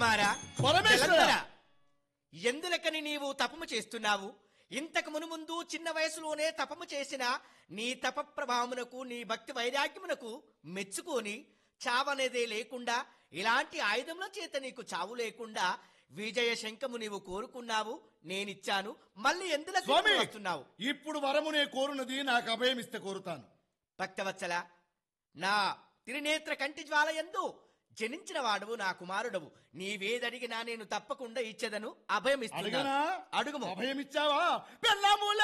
కుమారా పరమేశ్వర! జలంధర, ఎందులకని నీవు తపము చేస్తున్నావు ఇంతకు మునుముందు చిన్న వయసులోనే తపము చేసిన నీ తప ప్రభావమునకు నీ భక్తి వైరాగ్యమునకు మెచ్చుకొని చావనేదే లేకుండా ఇలాంటి ఆయుధముల చేత నీకు చావు లేకుండా విజయ శంఖము నీవు కోరుకున్నావు నేనిచ్చాను మళ్ళీ ఎందులకు స్వామి వస్తున్నావు ఇప్పుడు వరమునే కోరునది నాకు అభయమిస్తే కోరుతాను భక్తవత్సల నా తిరునేత్ర కంటి జ్వాల ఎందు జనించిన వాడువు నా కుమారుడవు నీవేదడిగినా నేను తప్పకుండా ఇచ్చేదను అభయం అడగనా ఇస్తున్నాను అడుగుము అభయమిచ్చావా పెళ్ళాముల